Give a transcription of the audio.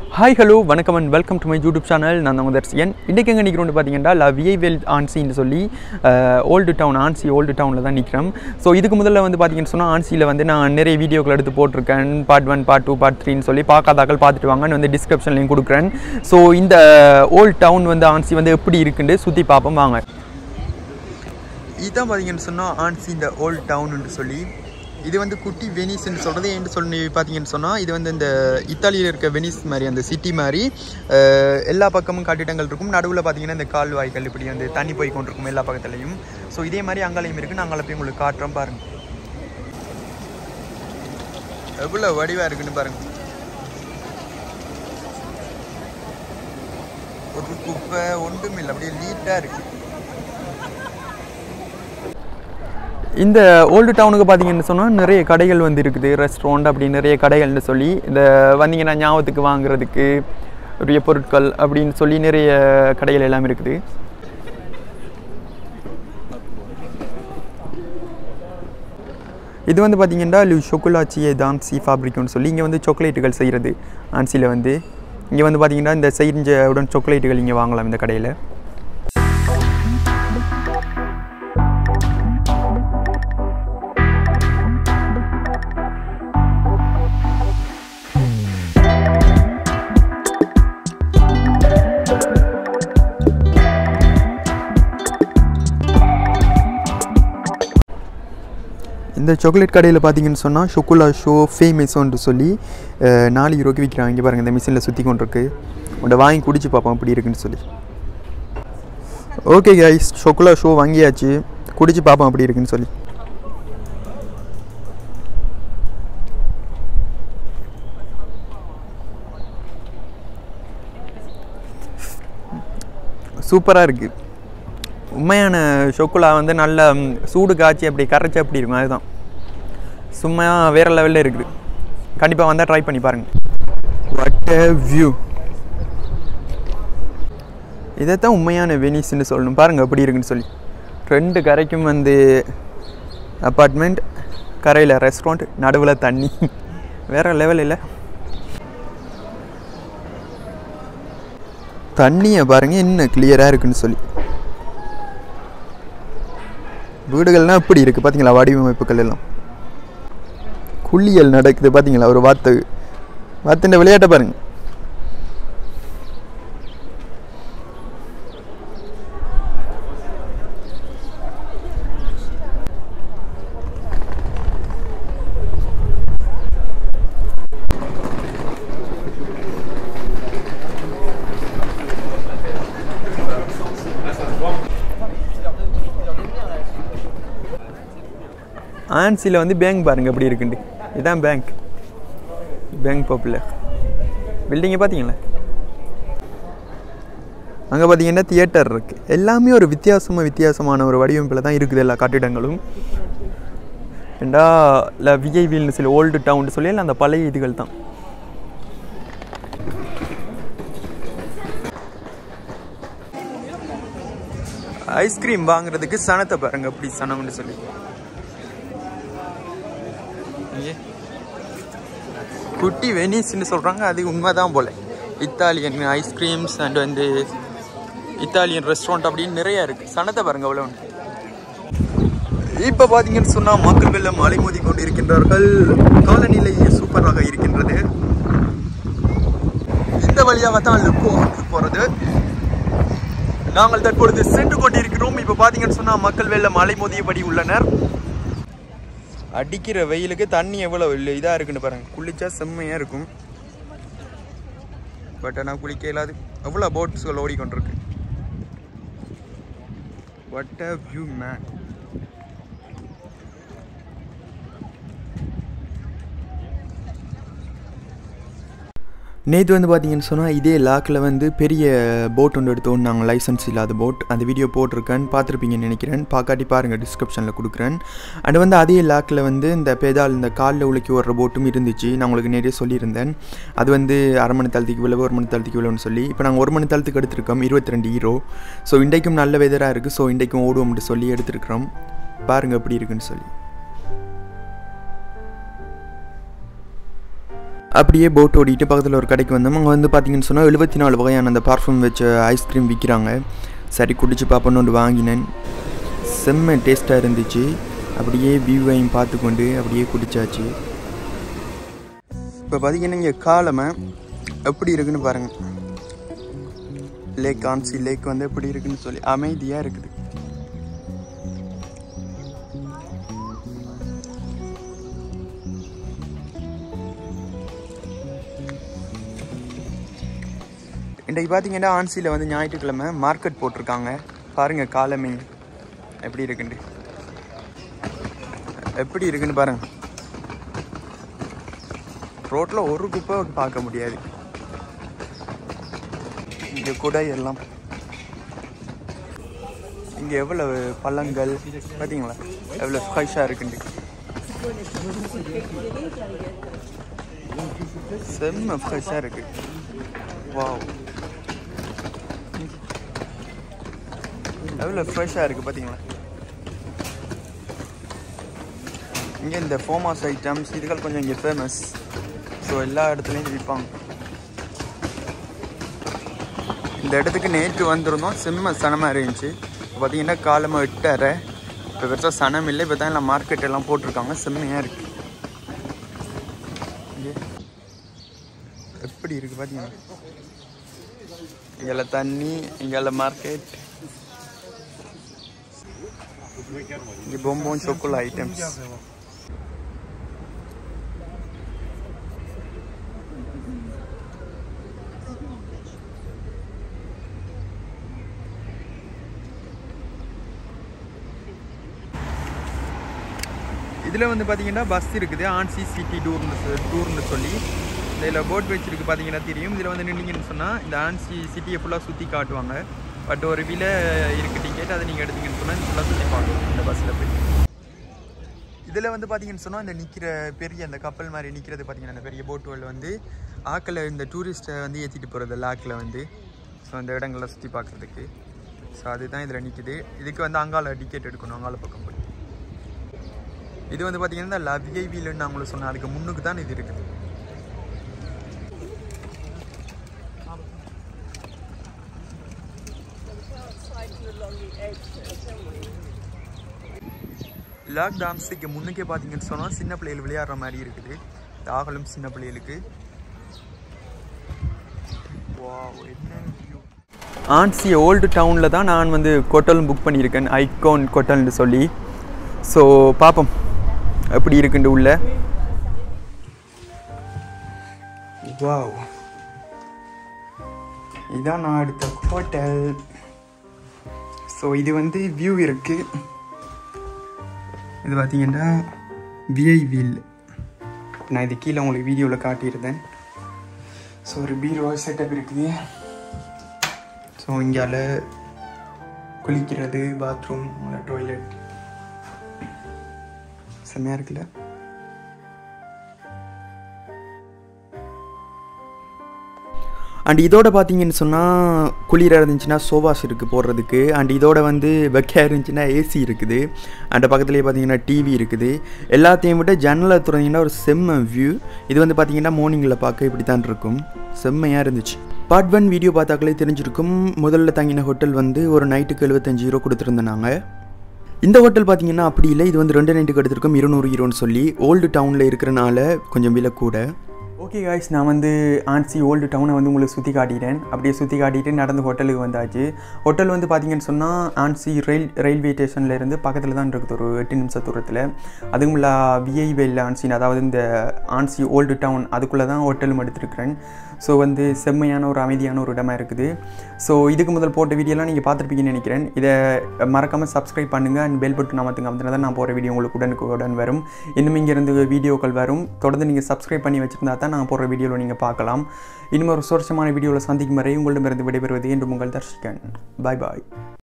hi hello வணக்கம் and welcome to my YouTube channel நான் தான் தர்சியன் இன்றைக்கு எங்கே நிற்கிறோம் பார்த்தீங்கன்னா லா விஐவேல் ஆன்சின்னு சொல்லி ஓல்டு டவுன் ஆன்சி ஓல்டு டவுனில் தான் நிற்கிறோம் ஸோ இதுக்கு முதல்ல வந்து பார்த்தீங்கன்னு சொன்னால் ஆன்சியில் வந்து நான் நிறைய வீடியோக்கள் எடுத்து போட்டிருக்கேன் part one part two part த்ரீன்னு சொல்லி பார்க்காதாக்கள் பார்த்துட்டு வாங்கன்னு வந்து டிஸ்கிரிப்ஷன்லையும் கொடுக்குறேன் ஸோ இந்த ஓல்டு டவுன் வந்து ஆன்சி வந்து எப்படி இருக்குன்னு சுற்றி பார்ப்போம் வாங்க இதுதான் பார்த்தீங்கன்னு சொன்னால் ஆன்சி இந்த ஓல்டு டவுன்னு சொல்லி இது வந்து குட்டி வெனிஸ்ன்னு சொல்கிறது ஏன்னு சொல்லி பார்த்தீங்கன்னு சொன்னால் இது வந்து இந்த இத்தாலியில் இருக்க வெனிஸ் மாதிரி அந்த சிட்டி மாதிரி அஹ், எல்லா பக்கமும் கட்டிடங்கள் இருக்கும் நடுவில் பார்த்தீங்கன்னா இந்த கால்வாய்கள் இப்படி வந்து தண்ணி போய் கொண்டிருக்கும் எல்லா பக்கத்துலையும் ஸோ இதே மாதிரி அங்காலையும் இருக்குது நாங்கள் போய் உங்களுக்கு காட்டுறோம் பாருங்க எவ்வளோ வடிவாக இருக்குன்னு பாருங்க ஒரு குப்பை ஒன்றும் இல்லை அப்படியே நீட்டாக இருக்குது இந்த ஓல்டு டவுனுக்கு பார்த்தீங்கன்னு சொன்னால் நிறைய கடைகள் வந்து இருக்குது ரெஸ்டாரண்ட் அப்படி நிறைய கடைகள்னு சொல்லி இந்த வந்தீங்கன்னா ஞாபகத்துக்கு வாங்குறதுக்கு உரிய பொருட்கள் அப்படின்னு சொல்லி நிறைய கடைகள் எல்லாம் இருக்குது இது வந்து பார்த்தீங்கன்னா லு சொக்குலாச்சியே தான்சி ஃபேப்ரிக்னு சொல்லி இங்கே வந்து சாக்லேட்டுகள் செய்கிறது ஆன்சியில் வந்து இங்கே வந்து பார்த்தீங்கன்னா இந்த செஞ்ச உடன் சாக்லேட்டுகள் இங்கே வாங்கலாம் இந்த கடையில் இந்த சாக்லேட் கடையில் பார்த்தீங்கன்னு சொன்னால் ஷொக்குலா ஷோ ஃபேமஸோன்ட்டு சொல்லி அஹ், நாலு யூரோக்கு விற்கிறாங்க இங்கே பாருங்கள் இந்த மிஷினில் சுற்றி கொண்டு இருக்கு உன்னை வாங்கி குடிச்சு பார்ப்போம் எப்படி இருக்குன்னு சொல்லி ஓகே கைஸ் ஷொக்குலா ஷோ வாங்கியாச்சு குடிச்சு பார்ப்போம் அப்படி இருக்குன்னு சொல்லி சூப்பராக இருக்குது உண்மையான ஷொக்குலா வந்து நல்ல ம், சூடு காய்ச்சி அப்படி கரைச்சி அப்படி இருக்கும் அதுதான் சும்மையாக வேறு லெவலில் இருக்குது கண்டிப்பாக வந்தால் ட்ரை பண்ணி பாருங்கள் வாட் வியூ இதைத்தான் உண்மையான வெனிஸ்ன்னு சொல்லணும் பாருங்கள் எப்படி இருக்குன்னு சொல்லி ரெண்டு கரைக்கும் வந்து அப்பார்ட்மெண்ட் கரையில் ரெஸ்டாரண்ட் நடுவில் தண்ணி வேறு லெவல் இல்லை தண்ணியை பாருங்க என்ன கிளியராக இருக்குன்னு சொல்லி வீடுகள்லாம் இப்படி இருக்குது பார்த்தீங்களா வடிவமைப்புகள் எல்லாம் குளியல் நடக்குது பார்த்தீங்களா ஒரு வாத்து வாத்துன்ற விளையாட்டை பாருங்க ஆன்சியில் வந்து பேங்க் பாருங்க எப்படி இருக்குண்டு இதுதான் பேங்க் பேங்க் பாப்புலர் பில்டிங்கை பார்த்தீங்களா அங்கே பார்த்தீங்கன்னா தியேட்டர் இருக்குது எல்லாமே ஒரு வித்தியாசமாக வித்தியாசமான ஒரு வடிவமைப்பில் தான் இருக்குது எல்லா கட்டிடங்களும் ஏண்டா இல்லை விஐவில்னு சொல்லி ஓல்டு டவுன் சொல்லி எல்லாம் அந்த பழைய இதுகள் தான் ஐஸ்கிரீம் வாங்குறதுக்கு சனத்தை பாருங்க அப்படி சனம்னு சொல்லி இங்கே குட்டி வெனிஸ்ன்னு சொல்கிறாங்க அது உண்மைதான் போல இத்தாலியன் ஐஸ்கிரீம்ஸ் அண்ட் வந்து இத்தாலியன் ரெஸ்டாரண்ட் அப்படின்னு நிறைய இருக்குது சனத்தை பாருங்க அவ்வளோ ஒன்று இப்போ பார்த்தீங்கன்னு சொன்னால் மக்கள் வெள்ளம் அலைமோதி கொண்டு இருக்கின்றார்கள் காலநிலை சூப்பராக இருக்கின்றது இந்த வழியாக தான் லுக்கோ போகிறது நாங்கள் தற்பொழுது சென்று கொண்டிருக்கிறோம் இப்போ பார்த்தீங்கன்னு சொன்னால் மக்கள் வெள்ளம் அலைமோதியபடி உள்ளனர் அடிக்கிற வெயிலுக்கு தண்ணி எவ்வளோ இல்லை இதாக இருக்குன்னு பாருங்க குளிச்சா செம்மையாக இருக்கும் பட் ஆனால் குளிக்க இல்லாது எவ்வளோ போட்ஸ்கள் ஓடிக்கொண்டிருக்கு வாட் அ வியூ மேன் நேற்று வந்து பார்த்தீங்கன்னு சொன்னால் இதே லாக்கில் வந்து பெரிய போட் ஒன்று எடுத்து நாங்கள் லைசன்ஸ் இல்லாத போட் அந்த வீடியோ போட்டிருக்கேன் பார்த்துருப்பீங்கன்னு நினைக்கிறேன் பார்க்காட்டி பாருங்கள் டிஸ்கிரிப்ஷனில் கொடுக்குறேன் அண்ட் வந்து அதே லாக்கில் வந்து இந்த பெதால் இந்த காலில் உலுக்கி வர்ற போட்டும் இருந்துச்சு நான் உங்களுக்கு நிறைய சொல்லியிருந்தேன் அது வந்து அரை மணி தளத்துக்கு விழவு ஒரு மணி தளத்துக்கு விழவுன்னு சொல்லி இப்போ நாங்கள் ஒரு மணி தளத்துக்கு எடுத்திருக்கோம் இருபத்தி ரெண்டு ஹீரோ ஸோ இன்றைக்கும் நல்ல வெதராக இருக்குது ஸோ இன்றைக்கும் ஓடுவோம்னு சொல்லி எடுத்திருக்கிறோம் பாருங்கள் எப்படி இருக்குன்னு சொல்லி அப்படியே போட் ஓடிட்டு பக்கத்தில் ஒரு கடைக்கு வந்தோம் அங்கே வந்து பார்த்தீங்கன்னு சொன்னால் எழுபத்தி நாலு வகையான அந்த பார்ஃப்யூம் வச்ச ஐஸ்கிரீம் விற்கிறாங்க சரி குடிச்சு பார்ப்போன்னு ஒன்று வாங்கினேன் செம்ம டேஸ்ட்டாக இருந்துச்சு அப்படியே வியூவையும் பார்த்து கொண்டு அப்படியே குடிச்சாச்சு இப்போ பார்த்தீங்கன்னா இங்கே காலமை எப்படி இருக்குன்னு பாருங்கள் லேக் ஆன்சி லேக் வந்து எப்படி இருக்குன்னு சொல்லி அமைதியாக இருக்குது இன்றைக்கு பார்த்தீங்கன்னா ஆன்சியில் வந்து ஞாயிற்றுக்கிழமை மார்க்கெட் போட்டிருக்காங்க பாருங்கள் காலமே எப்படி இருக்குன்னு எப்படி இருக்குன்னு பாருங்க ரோட்டில் ஒரு குப்பை பார்க்க முடியாது இங்கே குடை எல்லாம் இங்கே எவ்வளவு பழங்கள் பார்த்தீங்களா எவ்வளோ ஃப்ரெஷ்ஷாக இருக்குண்டு செம்ம ஃப்ரெஷ்ஷாக இருக்கு வாவ் எவ்வளோ ஃப்ரெஷ்ஷாக இருக்குது பார்த்தீங்களா இங்கே இந்த ஃபோமாஸ் ஐட்டம்ஸ் இதுகள் கொஞ்சம் இங்கே ஃபேமஸ் ஸோ எல்லா இடத்துலையும் இது விற்பாங்க இந்த இடத்துக்கு நேற்று வந்திருந்தோம் செம்ம சனமாக இருந்துச்சு இப்போ பார்த்தீங்கன்னா காலமாக எட்டரை இப்போ பெருசாக சனம் இல்லை இப்போ தான் எல்லாம் மார்க்கெட் எல்லாம் போட்டிருக்காங்க செம்மையாக இருக்கு இங்கே எப்படி இருக்கு பார்த்தீங்கன்னா இங்கெல்லாம் தண்ணி இங்கெல்லாம் மார்க்கெட் இங்கே பொம்போன் சொக்குல ஐட்டம்ஸ் இதில் வந்து பார்த்தீங்கன்னா பஸ் இருக்குது ஆன்சி சிட்டி டூர்னு சொ- டூர்னு சொல்லி இதில் போட் வச்சிருக்கு பார்த்தீங்கன்னா தெரியும் இதில் வந்து நின்னீங்கன்னு சொன்னால் இந்த ஆன்சி சிட்டியை ஃபுல்லாக சுற்றி காட்டுவாங்க பட் ஒரு விலை இருக்குது டிக்கெட் அதை நீங்கள் எடுத்தீங்கன்னு சொன்னால் ஃபுல்லாக சுற்றி பார்க்கலாம் இந்த பஸ்ஸில் போய் இதில் வந்து பார்த்தீங்கன்னு சொன்னால் இந்த நிற்கிற பெரிய அந்த கப்பல் மாதிரி நிற்கிறது பார்த்தீங்கன்னா அந்த பெரிய போட்டுகள் வந்து ஆக்களை இந்த டூரிஸ்ட்டை வந்து ஏற்றிட்டு போகிறது லாக்கில் வந்து ஸோ அந்த இடங்களை சுற்றி பார்க்குறதுக்கு ஸோ அதுதான் இதில் நிற்கிது இதுக்கு வந்து அங்கால டிக்கெட் எடுக்கணும் அங்கால பக்கம் போய் இது வந்து பார்த்தீங்கன்னா இந்த லவ்யை வீலுன்னு நான் உங்களுக்கு சொன்னேன் அதுக்கு முன்னுக்கு தான் இது இருக்குது லாக் டாம்ஸுக்கு முன்னுக்கே பார்த்தீங்கன்னு சொன்னால் சின்ன பிள்ளைகள் விளையாடுற மாதிரி இருக்குது தாகலும் சின்ன பிள்ளைகளுக்கு ஆன்சி ஓல்டு டவுனில் தான் நான் வந்து கொட்டல் புக் பண்ணியிருக்கேன் ஐகோன் கொட்டல்னு சொல்லி ஸோ பார்ப்போம் எப்படி இருக்குண்டு உள்ள வாவ் இதான் நான் எடுத்த ஹோட்டல் ஸோ இது வந்து வியூ இருக்கு இது பார்த்தீங்கன்னா விஐ வீல் நான் இது கீழே உங்களுக்கு வீடியோவில் காட்டியிருந்தேன் ஸோ ஒரு பீரோ செட்டப் இருக்குது ஸோ இங்கால குளிக்கிறது பாத்ரூம் டாய்லெட் செம்மையாக இருக்குல்ல அண்ட் இதோட பார்த்தீங்கன்னு சொன்னால் குளிராக இருந்துச்சுன்னா சோஃபாஸ் இருக்குது போடுறதுக்கு அண்ட் இதோட வந்து வெக்கையாக இருந்துச்சுன்னா ஏசி இருக்குது அண்ட் பக்கத்துலேயே பார்த்தீங்கன்னா டிவி இருக்குது எல்லாத்தையும் விட ஜன்னலை திறந்தீங்கன்னா ஒரு செம்ம வியூ இது வந்து பார்த்தீங்கன்னா மார்னிங்கில் பார்க்க இப்படி தான் இருக்கும் செம்மையாக இருந்துச்சு பார்ட் ஒன் வீடியோ பார்த்தாக்களே தெரிஞ்சிருக்கும் முதல்ல தங்கின ஹோட்டல் வந்து ஒரு நைட்டுக்கு எழுபத்தஞ்சு ரூபா கொடுத்துருந்தாங்க இந்த ஹோட்டல் பார்த்தீங்கன்னா அப்படி இல்லை இது வந்து ரெண்டு நைட்டுக்கு எடுத்திருக்கோம் இருநூறு ஈரோன்னு சொல்லி ஓல்டு டவுனில் இருக்கிறனால கொஞ்சம் விலை கூட ஓகே காய்ஸ் நான் வந்து ஆன்சி ஓல்டு டவுனை வந்து உங்களுக்கு சுற்றி காட்டிட்டேன் அப்படியே சுற்றி காட்டிட்டு நடந்து ஹோட்டலுக்கு வந்தாச்சு ஹோட்டல் வந்து பார்த்தீங்கன்னு சொன்னால் ஆன்சி ரயில் ரயில்வே ஸ்டேஷனில் இருந்து பக்கத்தில் தான் இருக்குது ஒரு எட்டு நிமிஷ தூரத்தில் அதுவும் இல்லை விஐ வெயில் ஆன்சின் அதாவது இந்த ஆன்சி ஓல்டு டவுன் அதுக்குள்ளே தான் ஹோட்டலும் எடுத்திருக்கிறேன் ஸோ வந்து செம்மையான ஒரு அமைதியான ஒரு இடமா இருக்குது ஸோ இதுக்கு முதல் போட்ட வீடியோலாம் நீங்கள் பார்த்துருப்பீங்கன்னு நினைக்கிறேன் இதை மறக்காமல் சப்ஸ்கிரைப் பண்ணுங்கள் அண்ட் பெல் பட்டன் அமர்த்துங்க அப்படின்னா தான் நான் போகிற வீடியோ உங்களுக்கு உடனுக்குடன் வரும் இன்னும் இங்கேருந்து வீடியோக்கள் வரும் தொடர்ந்து நீங்கள் சப்ஸ்கிரைப் பண்ணி வச்சுருந்தா தான் நான் போடுற வீடியோவில் நீங்கள் பார்க்கலாம் இன்னும் ஒரு சுவாரஸ்யமான வீடியோவில் சந்திக்கும் வரை உங்களிடமிருந்து விடைபெறுவது என்று உங்கள் தர்ஷிகன் பாய் பாய்